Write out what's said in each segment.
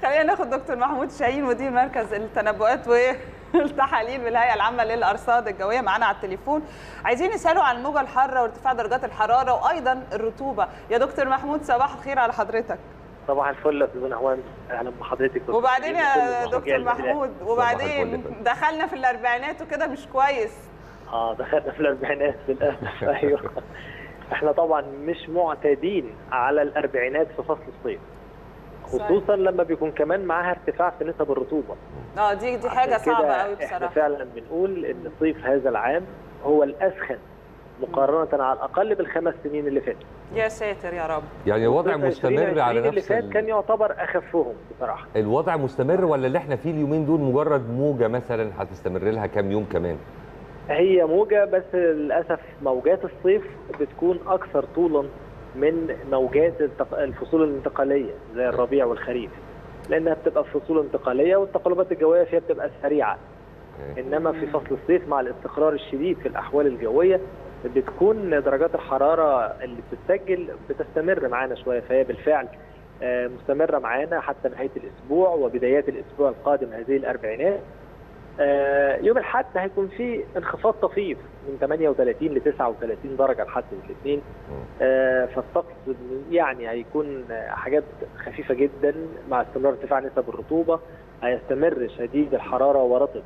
خلينا ناخد دكتور محمود شاهين مدير مركز التنبؤات والتحاليل بالهيئه العامه للارصاد الجويه معانا على التليفون عايزين نساله عن الموجه الحاره وارتفاع درجات الحراره وايضا الرطوبه يا دكتور محمود صباح الخير على حضرتك صباح الفل يا استاذ نهوان اهلا بحضرتك وبعدين يا دكتور محمود صباح وبعدين الفل. دخلنا في الاربعينات وكده مش كويس اه دخلنا في الاربعينات للاسف ايوه احنا طبعا مش معتادين على الاربعينات في فصل الصيف خصوصا لما بيكون كمان معاها ارتفاع في نسب الرطوبه اه دي دي حاجه عشان كده صعبه قوي احنا بصراحه فعلا بنقول ان صيف هذا العام هو الاسخن مقارنه على الاقل بالخمس سنين اللي فاتوا يا ساتر يا رب يعني الوضع صيف مستمر 2020 على اللي نفس فات ال- كان يعتبر اخفهم بصراحه الوضع مستمر ولا اللي احنا فيه اليومين دول مجرد موجه مثلا هتستمر لها كام يوم كمان هي موجة بس للأسف موجات الصيف بتكون أكثر طولا من موجات التق- الفصول الانتقالية زي الربيع والخريف لأنها بتبقى فصول انتقالية والتقلبات الجوية فيها بتبقى سريعة أوكي. إنما في فصل الصيف مع الاستقرار الشديد في الأحوال الجوية بتكون درجات الحرارة اللي بتتسجل بتستمر معانا شوية فهي بالفعل آه، مستمرة معانا حتى نهاية الأسبوع وبدايات الأسبوع القادم هذه الأربعينات آه، يوم الحد هيكون في انخفاض طفيف من 38 ل 39 درجه لحد الاثنين آه، فالطقس يعني هيكون آه، حاجات خفيفه جدا مع استمرار ارتفاع نسب الرطوبه هيستمر شديد الحراره ورطب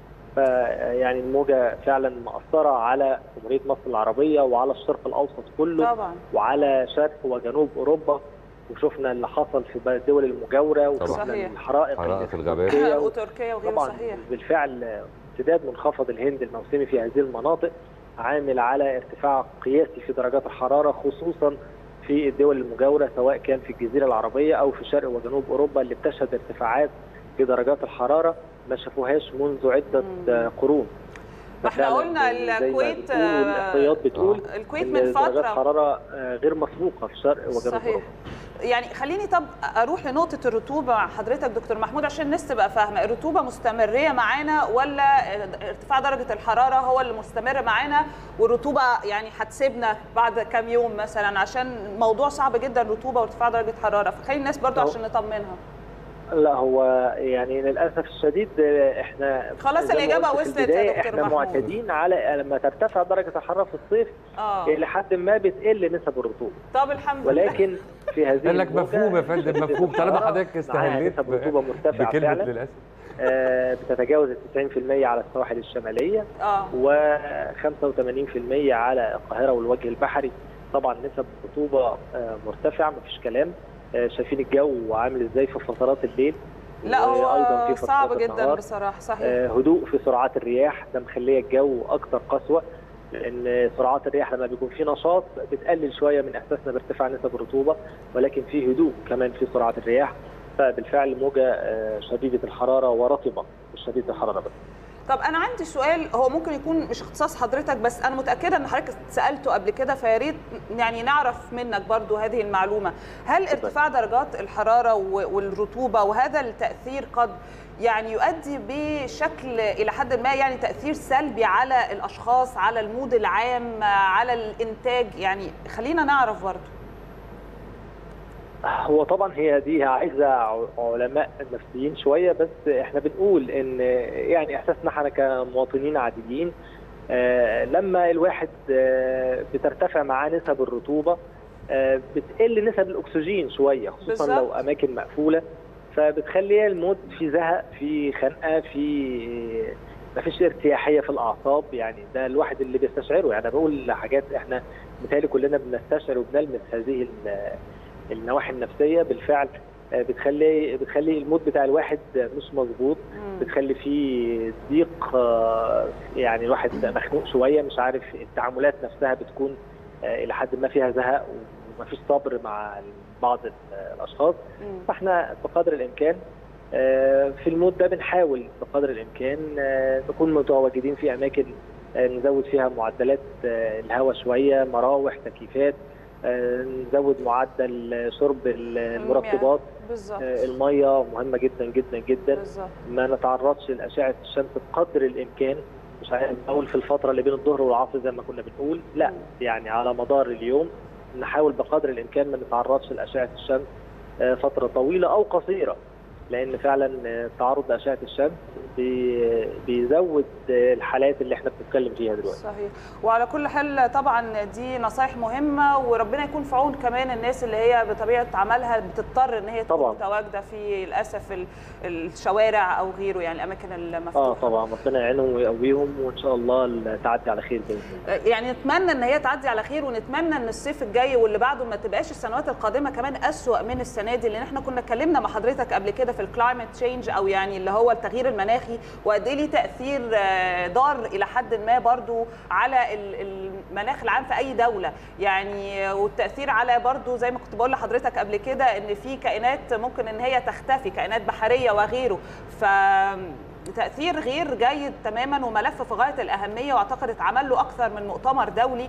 فيعني الموجه فعلا مأثره على جمهوريه مصر العربيه وعلى الشرق الاوسط كله طبعا وعلى شرق وجنوب اوروبا وشفنا اللي حصل في الدول المجاوره وشفنا صحيح. الحرائق حرائق اللي في الغابات. تركيا وتركيا وغيره طبعا صحيح بالفعل امتداد منخفض الهند الموسمي في هذه المناطق عامل على ارتفاع قياسي في درجات الحراره خصوصا في الدول المجاوره سواء كان في الجزيره العربيه او في شرق وجنوب اوروبا اللي بتشهد ارتفاعات في درجات الحراره ما شافوهاش منذ عده مم. آه، قرون ما احنا ففعلاً قلنا زي ما الكويت بتقول آه، والاحصائيات بتقول الكويت إن من درجات فتره حراره آه، غير مسبوقه في شرق وجنوب صحيح اوروبا يعني خليني طب اروح لنقطه الرطوبه مع حضرتك دكتور محمود عشان الناس تبقى فاهمه الرطوبه مستمريه معانا ولا ارتفاع درجه الحراره هو اللي مستمر معانا والرطوبه يعني هتسيبنا بعد كام يوم مثلا عشان موضوع صعب جدا رطوبه وارتفاع درجه حراره فخلي الناس برضو أهو. عشان نطمنها لا هو يعني للاسف الشديد آه، احنا خلاص زي ما الإجابة قلت في وصلت يا البداية، دكتور احنا محمود. معتادين على لما ترتفع درجه الحراره في الصيف اه الى حد ما بتقل نسب الرطوبه طب الحمد لله ولكن في هذه قال لك الموجة مفهوم يا فندم مفهوم طالما حضرتك معاها استهليت نسب رطوبه مرتفعه بكلمه فعلا للاسف آه، بتتجاوز ال 90% على السواحل الشماليه اه و 85% على القاهره والوجه البحري طبعا نسب الرطوبه آه، مرتفعه مفيش كلام آه، شايفين الجو عامل ازاي في فترات الليل لا وأيضاً هو في فترات صعب جدا النهار. بصراحه صحيح آه، هدوء في سرعات الرياح ده مخليه الجو اكثر قسوه لان سرعات الرياح لما بيكون في نشاط بتقلل شويه من احساسنا بارتفاع نسب الرطوبه ولكن في هدوء كمان في سرعات الرياح فبالفعل موجه آه، شديده الحراره ورطبه مش شديده الحراره بس طب انا عندي سؤال هو ممكن يكون مش اختصاص حضرتك بس انا متاكده ان حضرتك سالته قبل كده فيا ريت يعني نعرف منك برضو هذه المعلومه هل ارتفاع درجات الحراره و- والرطوبه وهذا التاثير قد يعني يؤدي بشكل الى حد ما يعني تاثير سلبي على الاشخاص على المود العام على الانتاج يعني خلينا نعرف برضو هو طبعا هي دي عايزه ع- علماء نفسيين شويه بس احنا بنقول ان يعني احساسنا احنا كمواطنين عاديين آه، لما الواحد آه، بترتفع معاه نسب الرطوبه آه، بتقل نسب الاكسجين شويه خصوصا بالظبط. لو اماكن مقفوله فبتخلي الموت في زهق في خنقه في مفيش ارتياحيه في الاعصاب يعني ده الواحد اللي بيستشعره يعني انا بقول حاجات احنا متهيألي كلنا بنستشعر وبنلمس هذه ال- النواحي النفسيه بالفعل آه، بتخلي بتخلي المود بتاع الواحد مش مظبوط بتخلي فيه ضيق آه، يعني الواحد مخنوق شويه مش عارف التعاملات نفسها بتكون آه، الى حد ما فيها زهق ومفيش صبر مع بعض ال- الاشخاص مم. فاحنا بقدر الامكان آه، في المود ده بنحاول بقدر الامكان آه، نكون متواجدين في اماكن آه، نزود فيها معدلات آه، الهواء شويه مراوح تكييفات آه، نزود معدل شرب المرطبات بالظبط آه، الميه مهمه جدا جدا جدا بالظبط ما نتعرضش لاشعه الشمس بقدر الامكان مش عايز اقول في الفتره اللي بين الظهر والعصر زي ما كنا بنقول لا مم. يعني على مدار اليوم نحاول بقدر الامكان ما نتعرضش لاشعه الشمس آه، فتره طويله او قصيره لان فعلا التعرض لاشعه الشمس بي- بيزود الحالات اللي احنا بنتكلم فيها دلوقتي صحيح وعلى كل حال طبعا دي نصايح مهمه وربنا يكون في عون كمان الناس اللي هي بطبيعه عملها بتضطر ان هي تكون طبعاً. متواجده في للاسف ال- الشوارع او غيره يعني الاماكن اه المفتوحه طبعا ربنا يعينهم ويقويهم وان شاء الله تعدي على خير باذن الله يعني نتمنى ان هي تعدي على خير ونتمنى ان الصيف الجاي واللي بعده ما تبقاش السنوات القادمه كمان اسوأ من السنه دي لان احنا كنا اتكلمنا مع حضرتك قبل كده في الكلايمت تشينج او يعني اللي هو التغيير المناخي وقد ايه ليه تاثير آه، ضار الى حد ما برضو على ال- المناخ العام في اي دوله يعني آه، والتاثير على برضو زي ما كنت بقول لحضرتك قبل كده ان في كائنات ممكن ان هي تختفي كائنات بحريه وغيره ف تأثير غير جيد تماما وملف في غاية الأهمية وأعتقد اتعمل له أكثر من مؤتمر دولي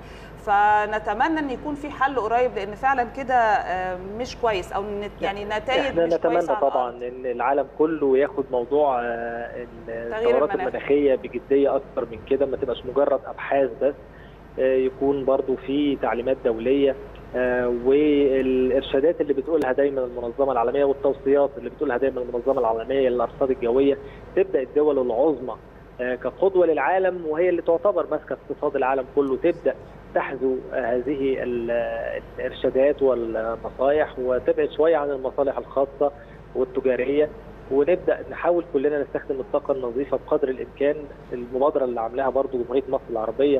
فنتمنى أن يكون في حل قريب لأن فعلا كده آه، مش كويس أو نت- يعني نتائج احنا مش نتمنى كويسة على طبعا الأرض. ان العالم كله ياخد موضوع آه، التغيرات المناخ. المناخيه بجديه اكتر من كده ما تبقاش مجرد ابحاث بس آه، يكون برضو في تعليمات دوليه آه، والارشادات اللي بتقولها دايما المنظمه العالميه والتوصيات اللي بتقولها دايما المنظمه العالميه للارصاد الجويه تبدا الدول العظمى آه، كقدوه للعالم وهي اللي تعتبر ماسكه اقتصاد العالم كله تبدا تحذو آه، هذه ال- الارشادات والنصائح وتبعد شويه عن المصالح الخاصه والتجاريه ونبدا نحاول كلنا نستخدم الطاقه النظيفه بقدر الامكان المبادره اللي عاملاها برضو جمهوريه مصر العربيه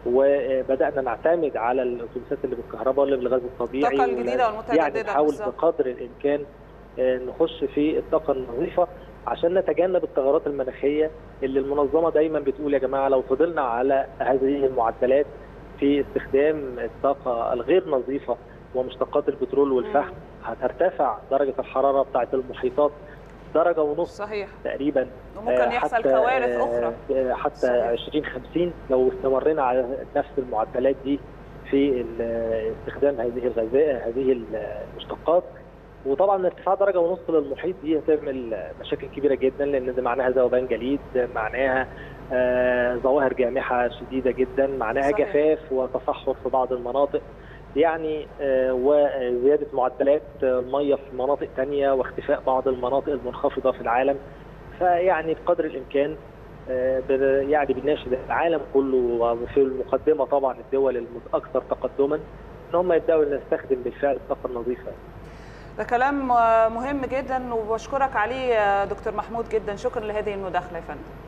وبدانا نعتمد على الاتوبيسات اللي بالكهرباء واللي بالغاز الطبيعي الطاقة الجديدة والمتجددة يعني نحاول بالظبط. بقدر الامكان آه، نخش في الطاقه النظيفه عشان نتجنب الثغرات المناخيه اللي المنظمه دايما بتقول يا جماعه لو فضلنا على هذه المعدلات في استخدام الطاقه الغير نظيفه ومشتقات البترول والفحم هترتفع درجه الحراره بتاعه المحيطات درجه ونص صحيح تقريبا وممكن آه، يحصل حتى كوارث آه، أخرى آه، حتى صحيح. 2050 لو استمرينا على نفس المعدلات دي في ال- استخدام هذه الغذاء هذه المشتقات وطبعا ارتفاع درجه ونص للمحيط دي هتعمل مشاكل كبيره جدا لان ده معناها ذوبان جليد معناها آه، ظواهر جامحه شديده جدا معناها صحيح. جفاف وتصحر في بعض المناطق يعني آه، وزياده معدلات الميه في مناطق تانية واختفاء بعض المناطق المنخفضه في العالم فيعني بقدر الامكان آه، بن- يعني بنناشد العالم كله وفي المقدمه طبعا الدول الاكثر تقدما ان هم يبداوا نستخدم بالفعل الطاقه النظيفه ده كلام آه، مهم جدا وبشكرك عليه يا دكتور محمود جدا شكرا لهذه المداخلة يا فندم